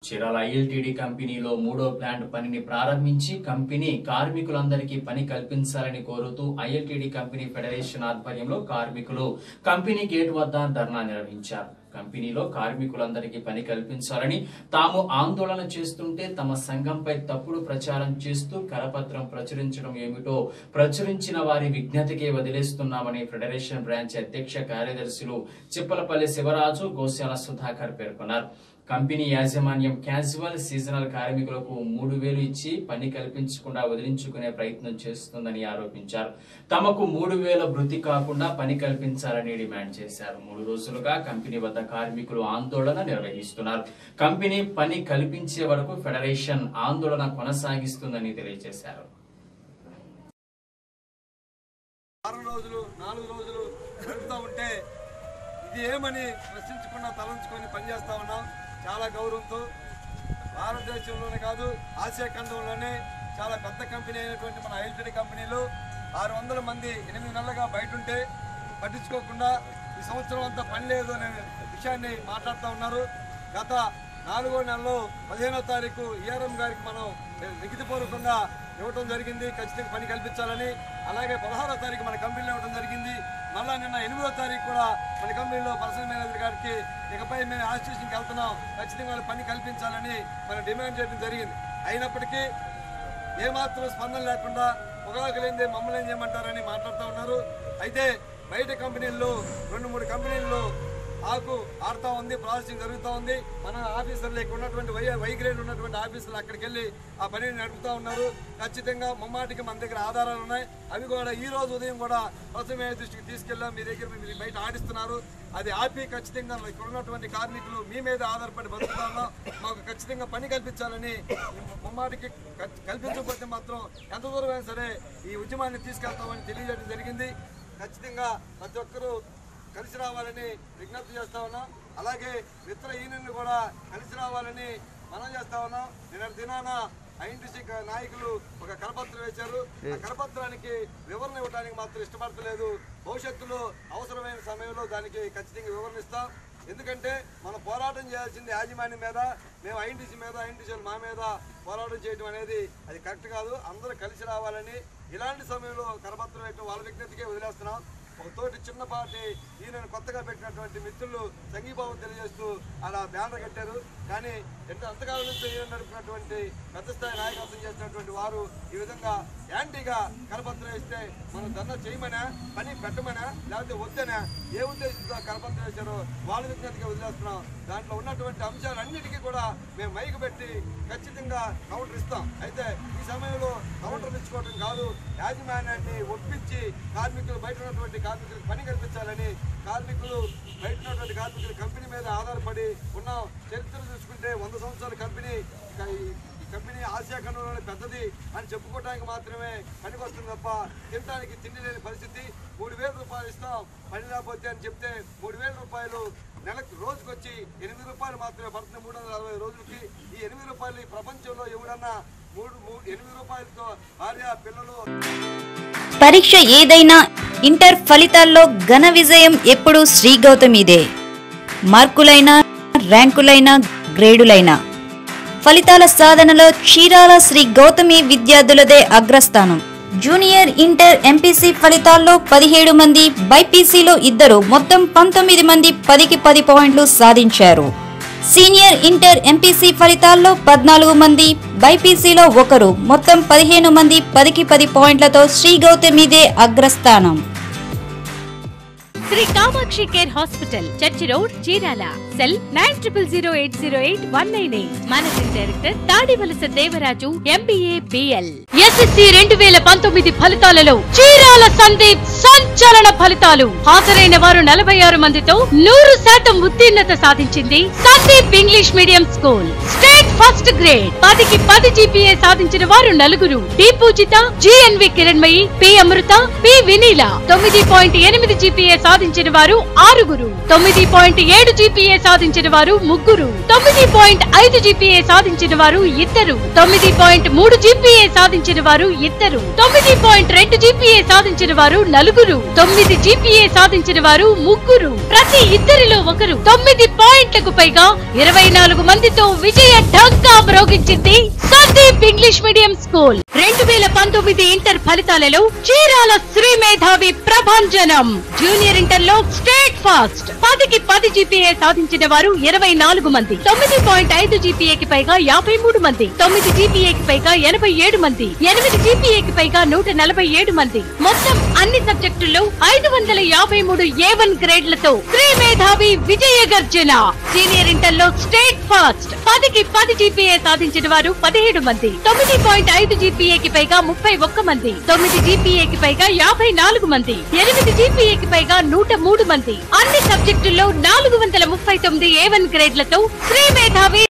Chirala ILTD కంపెనీలో మూడో plant పనిని ప్రారంభించి కంపెనీ కార్మికులందరికీ పని కల్పించాలని కోరుతూ ఐఎల్టీడీ కంపెనీ ఫెడరేషన్ ఆధ్వర్యంలో కార్మికులు కంపెనీ గేట్ వద్ద ధర్నా నిర్వహించారు కంపెనీలో కార్మికులందరికీ పని కల్పించాలని తాము ఆందోళన చేస్తుంటే తమ సంఘంపై తప్పుడు ప్రచారం చేస్తూ కరపత్రం ప్రచురించడం ఏమిటో ప్రచురించిన వారి విజ్ఞతకే వదిలేస్తున్నామని ఫెడరేషన్ బ్రాంచ్ అధ్యక్ష కార్యదర్శులు చిప్పలపల్లి శివరాజు గోశాల సుధాకర్ పేర్కొన్నారు కంపెనీ యాజమాన్యం క్యాజువల్ సీజనల్ కార్మికులకు మూడు వేలు ఇచ్చి పని కల్పించకుండా వదిలించుకునే ప్రయత్నం చేస్తుందని ఆరోపించారు తమకు మూడు వేల వృత్తి కాకుండా పని కల్పించాలని డిమాండ్ చేశారు మూడు రోజులుగా కంపెనీ వద్ద కార్మికులు ఆందోళన నిర్వహిస్తున్నారు కంపెనీ పని కల్పించే వరకు ఫెడరేషన్ ఆందోళన కొనసాగిస్తుందని తెలియజేశారు వారం రోజులు నాలుగు రోజులు గడుపుతూ ఉంటే ఇది ఏమని ప్రశ్నించకుండా తలంచుకొని పనిచేస్తా ఉన్నాం చాలా గౌరవంతో భారతదేశంలోనే కాదు ఆసియా ఖండంలోనే చాలా పెద్ద కంపెనీ అయినటువంటి మన ఐఎల్టీడీ కంపెనీలు ఆరు వందల మంది ఎనిమిది నెలలుగా బయట ఉంటే పట్టించుకోకుండా ఈ సంవత్సరం అంతా పని లేదు అనే విషయాన్ని మాట్లాడుతూ ఉన్నారు గత నాలుగో నెలలో పదిహేనో తారీఖు ఈఆర్ఎం గారికి మనం లిఖితపూర్వకంగా ఇవ్వటం జరిగింది ఖచ్చితంగా పని కల్పించాలని అలాగే పదహారో తారీఖు మన కంపెనీలో ఇవ్వడం జరిగింది మళ్ళా నిన్న ఎనిమిదో తారీఖు కూడా మన కంపెనీలో పర్సనల్ మేనేజర్ గారికి ఇకపై మేము ఆస్టిట్యూషన్కి వెళ్తున్నాం ఖచ్చితంగా వాళ్ళు పని కల్పించాలని మనం డిమాండ్ చేయడం జరిగింది అయినప్పటికీ ఏమాత్రం స్పందన లేకుండా పొగాకులేందే మమ్మల్ని ఏం చేయమంటారని మాట్లాడుతూ ఉన్నారు అయితే బయట కంపెనీల్లో రెండు మూడు కంపెనీల్లో ఆకు ఆడుతూ ఉంది ప్రాసెసింగ్ జరుగుతూ ఉంది మన ఆఫీసర్లు ఇక్కడ ఉన్నటువంటి వై వై గ్రేడ్ ఉన్నటువంటి ఆఫీసర్లు అక్కడికి వెళ్ళి ఆ పనిని నడుపుతూ ఉన్నారు ఖచ్చితంగా ముమ్మాటికి మన దగ్గర ఆధారాలు ఉన్నాయి అవి కూడా ఈ రోజు ఉదయం కూడా ప్రస్తుతమే దృష్టికి తీసుకెళ్ళాం మీ దగ్గర మీరు బయట ఆడిస్తున్నారు అది ఆపి ఖచ్చితంగా ఇక్కడ ఉన్నటువంటి కార్మికులు మీ మీద ఆధారపడి బతుకుతా ఉన్నాం మాకు ఖచ్చితంగా పని కల్పించాలని ముమ్మాటికి కల్- కల్పించకపోతే మాత్రం ఎంత దూరమైనా సరే ఈ ఉద్యమాన్ని తీసుకెళ్తామని తెలియజేయడం జరిగింది ఖచ్చితంగా ప్రతి ఒక్కరూ కలిసి రావాలని విజ్ఞప్తి చేస్తా ఉన్నాం అలాగే మిత్ర యూనియన్ కూడా కలిసి రావాలని మనం చేస్తా ఉన్నాం నిన్న దినాన ఐఎన్టీసీ నాయకులు ఒక కరపత్రం వేశారు ఆ కరపత్రానికి వివరణ ఇవ్వడానికి మాత్రం ఇష్టపడతలేదు భవిష్యత్తులో అవసరమైన సమయంలో దానికి ఖచ్చితంగా వివరణ ఇస్తాం ఎందుకంటే మనం పోరాటం చేయాల్సింది యాజమాన్యం మీద మేము ఐఎన్టీసీ మీద ఐఎన్టీసీలు మా మీద పోరాటం చేయడం అనేది అది కరెక్ట్ కాదు అందరూ కలిసి రావాలని ఇలాంటి సమయంలో కరపత్రం వేయటం వాళ్ళ విజ్ఞతకే వదిలేస్తున్నాం ఒక తోటి చిన్నపాటి ఈయన కొత్తగా పెట్టినటువంటి మిత్రులు సంఘీభావం తెలియజేస్తూ అలా బ్యానర్ కట్టారు కానీ ఎంత అంతకాలం నుంచి ఈయన నడుపుకున్నటువంటి పెద్ద స్థాయి నాయకత్వం చేసినటువంటి వారు ఈ విధంగా యాంటీగా కరపత్రం వేస్తే మనం ధర్నా చేయమనా పని పెట్టమనా లేకపోతే వద్దనా ఏ ఉద్దేశంతో కరపత్రం వేశారో వాళ్ళ విజ్ఞతగా వదిలేస్తున్నాం దాంట్లో ఉన్నటువంటి అంశాలన్నిటికీ కూడా మేము మైకు పెట్టి ఖచ్చితంగా కౌంటర్ ఇస్తాం అయితే ఈ సమయంలో కౌంటర్ ఇచ్చుకోవడం కాదు యాజమాన్యాన్ని ఒప్పించి కార్మికులు బయట ఉన్నటువంటి కార్మికులకు పని కల్పించాలని కార్మికులు బయట ఉన్నటువంటి కార్మికులు కంపెనీ మీద ఆధారపడి ఉన్నాం చరిత్ర చూసుకుంటే వంద సంవత్సరాల కంపెనీ ఇక ఈ- ఈ కంపెనీ ఆసియా ఖండంలోనే పెద్దది అని చెప్పుకోవడానికి మాత్రమే పనికి వస్తుంది తప్ప తినడానికి తిండి లేని పరిస్థితి మూడు వేల రూపాయలు ఇస్తాం పని లేకపోతే అని చెప్తే మూడు వేల రూపాయలు నెలకు రోజుకి వచ్చి ఎనిమిది రూపాయలు మాత్రమే పడుతుంది మూడు వందల అరవై రోజులకి ఈ ఎనిమిది రూపాయలు ఈ ప్రపంచంలో ఎవడన్నా మూడు మూడు ఎనిమిది రూపాయలతో భార్య పిల్లలు పరీక్ష ఏదైనా ఇంటర్ ఫలితాల్లో ఘన విజయం ఎప్పుడూ శ్రీ గౌతమిదే మార్కులైనా ర్యాంకులైనా గ్రేడులైనా ఫలితాల సాధనలో చీరాల శ్రీ గౌతమి విద్యార్థులదే అగ్రస్థానం జూనియర్ ఇంటర్ ఎంపీసీ ఫలితాల్లో పదిహేడు మంది బైపీసీలో ఇద్దరు మొత్తం పంతొమ్మిది మంది పదికి పది పాయింట్లు సాధించారు సీనియర్ ఇంటర్ ఎంపీసీ ఫలితాల్లో పద్నాలుగు మంది బైపీసీలో ఒకరు మొత్తం పదిహేను మంది పదికి పది పాయింట్లతో శ్రీ గౌతమిదే అగ్రస్థానం Sri Kamakshi care hospital church road Chirala cell nine triple zero eight zero eight one nine eight managing director Tadivalasa Devaraju MBA BL SSC రెండు వేల పంతొమ్మిది ఫలితాలలో చీరాల సందీప్ సంచలన ఫలితాలు హాజరైన వారు నలభై ఆరు మందితో నూరు శాతం ఉత్తీర్ణత సాధించింది Sandeep English medium school state first grade పదికి పది జీపీఏ సాధించిన వారు నలుగురు D Pujitha GNV Kiranmayi P Amrutha P Vineela తొమ్మిది పాయింట్ ఎనిమిది జీపీఏ సాధించిన వారు ఆరుగురు తొమ్మిది పాయింట్ ఏడు జీపీఏ సాధించిన వారు ముగ్గురు తొమ్మిది పాయింట్ ఐదు జీపీఏ సాధించిన వారు ఇద్దరు తొమ్మిది పాయింట్ మూడు జీపీఏ సాధించిన వారు ఇద్దరు తొమ్మిది పాయింట్ రెండు జీపీఏ సాధించిన వారు నలుగురు తొమ్మిది జీపీఏ సాధించిన వారు ముగ్గురు ప్రతి ఇద్దరిలో ఒకరు తొమ్మిది పాయింట్లకు పైగా ఇరవై నాలుగు మందితో విజయ ఢంకా మ్రోగించింది సందీప్ ఇంగ్లీష్ మీడియం స్కూల్ రెండు వేల పంతొమ్మిది ఇంటర్ ఫలితాలలో చీరాల శ్రీ మేధావి ప్రభంజనం జూనియర్ ఇంటర్ లో స్టేట్ ఫాస్ట్ పదికి పది జీపీఏ సాధించిన వారు ఇరవై నాలుగు మంది తొమ్మిది పాయింట్ ఐదు జీపీఏకి పైగా యాభై మూడు మంది తొమ్మిది జీపీఏకి పైగా ఎనభై ఏడు మంది ఎనిమిది జీపీఏకి పైగా నూట నలభై ఏడు మంది మొత్తం అన్ని సబ్జెక్టుల్లో ఐదు వందల యాభై మూడు ఏ వన్ గ్రేడ్లతో శ్రీ మేధావి విజయ గర్జన సీనియర్ ఇంటర్ లో స్టేట్ ఫాస్ట్ పదికి పది జీపీఏ సాధించిన వారు పదిహేడు మంది తొమ్మిది పాయింట్ ఐదు జీపీఏకి పైగా ముప్పై ఒక్క మంది తొమ్మిది జీపీఏకి పైగా యాభై నాలుగు మంది ఎనిమిది జీపీఏకి పైగా నూట మూడు మంది అన్ని సబ్జెక్టుల్లో నాలుగు వందల ముప్పై తొమ్మిది ఏ వన్ గ్రేడ్లతో శ్రీ మేధావి